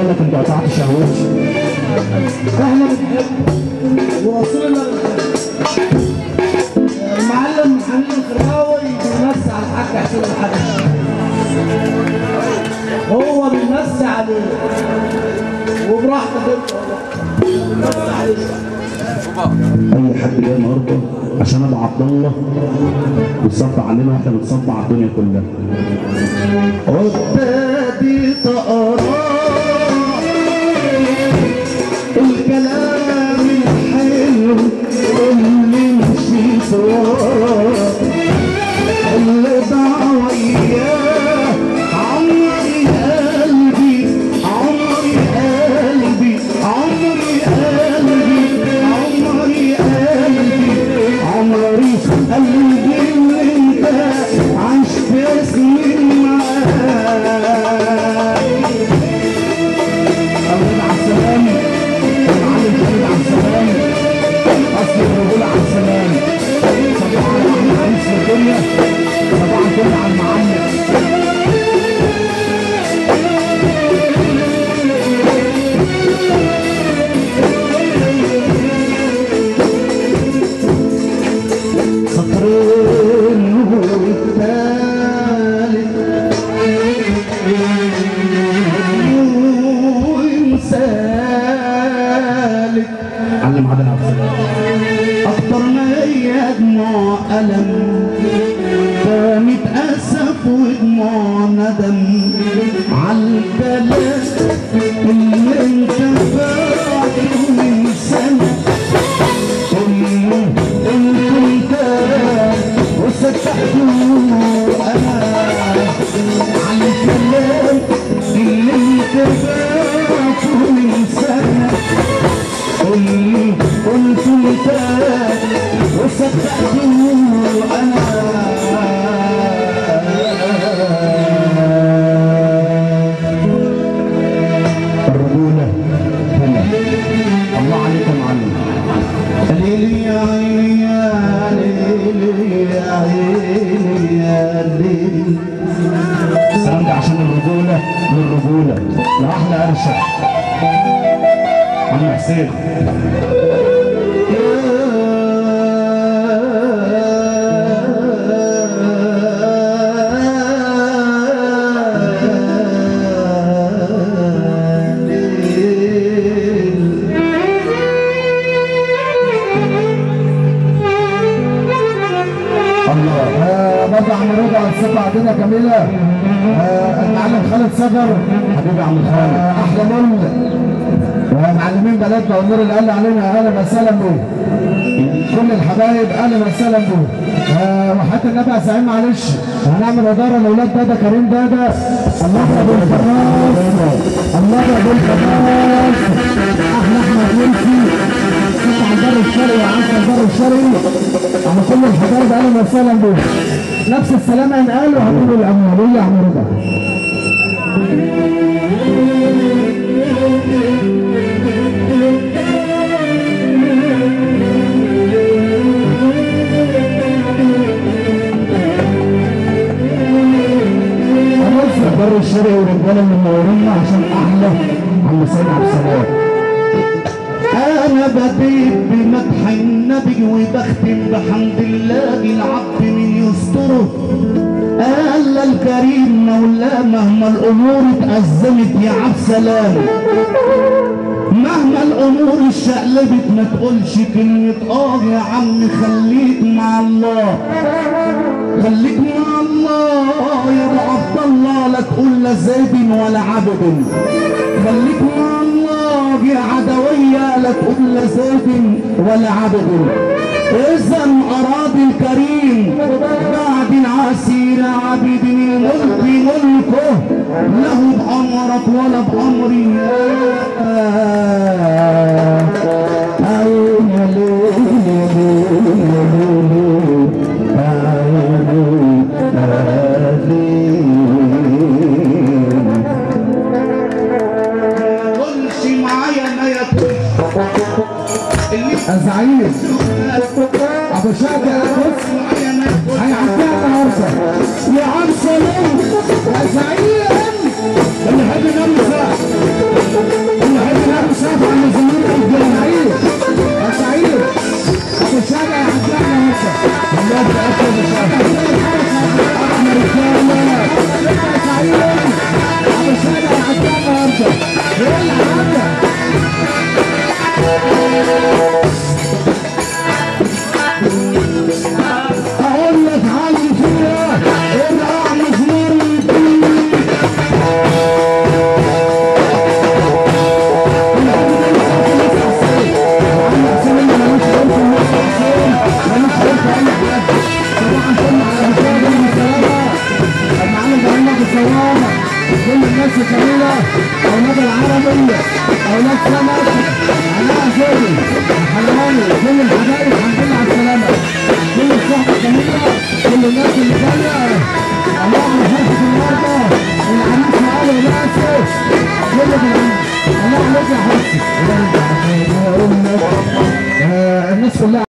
بالك انت قطعت شهوتي احنا بنحب ورسول الله بنحب المعلم حميد الخراوي بيمسي على الحاج حسين الحاج هو بيمسي عليه وبراحته انت بيمسي عليه اي حد جاي النهارده عشان ابو عبد الله بتصب علينا واحنا بنصب على الدنيا كلها عبادي تقرا الكلام الحلو اللي مشيت وراه اللي ضاع وياه عمري قلبي عمري قلبي عمري قلبي عمري قلبي عمري قلبي اللي انت عشت سنين معاه أولاد على السلام المعلم خالد على السلام أصل الرجولة على السلام صباح على أحلى عريس في الدنيا صباح الفل على المعلم سطرين والتالت ومثالك علم عادل عبد السلام اكتر ما هي دموع الم كانت اسف ودموع ندم عالكلام اللي انت فاكره من سنه قلت انت وصدقته انا على الكلام اللي انت فاكره من سنه قلت قلت انت وصدقته انا الرجوله هنا الله عليك يا معلم ليلي يا عيني يا ليلي يا عيني يا ليلي السلام ده عشان الرجوله للرجوله لاحلى ارشد عم حسين الله برضه عم رضا الصفة عندنا جميلة آه، المعلم خالد صدر حبيبي يا عم خالد آه، احلى مول ومعلمين بلدنا والنور اللي قال علينا اهلا وسهلا بيه كل الحبايب اهلا وسهلا بيه آه، وحتى النبي يا سعيد معلش هنعمل اداره لاولاد دادا كريم دادا الله ابو الفراس الله ابو الفراس احلى احمد يمشي انت على البر الشرقي يا عم البر الشرقي على كل الحبايب اهلا وسهلا بيه نفس السلام هنقال وهنقول الاموال يا عم رضا هنوصل بر الشرقي ورجاله اللي منورينا عشان احلى عم سيد عبد السلام انا بديت بمدح النبي وبختم بحمد الله العبد من يستره قال الكريم مولاه مهما الامور اتأزمت يا عبد سلام مهما الامور اشقلبت ما تقولش كلمة اه يا عم خليك مع الله خليك مع الله يا ابو عبد الله لا تقول لا زيد ولا عبد خليك مع الله يا عدوية لا تقول لا زيد ولا عبد إذا أراد الكريم بعد العسير عبد الملك ملكه له بأمرك ولا بأمري أو قولش معايا ما يكون الزعيم ابو شاكر بص هيعديها النهارده يا عم سلام يا زعيم اللي حد نمسه الناس الجميلة أولاد العربية أولاد سمك علاء زوري حلواني كل الحبايب الحمد لله على السلامة كل الصحبة الجميلة كل الناس اللي جاية اللهم فرحة النهاردة العريس معاه وناسه كل بالعين الله عليك يا حبيبتي الناس كلها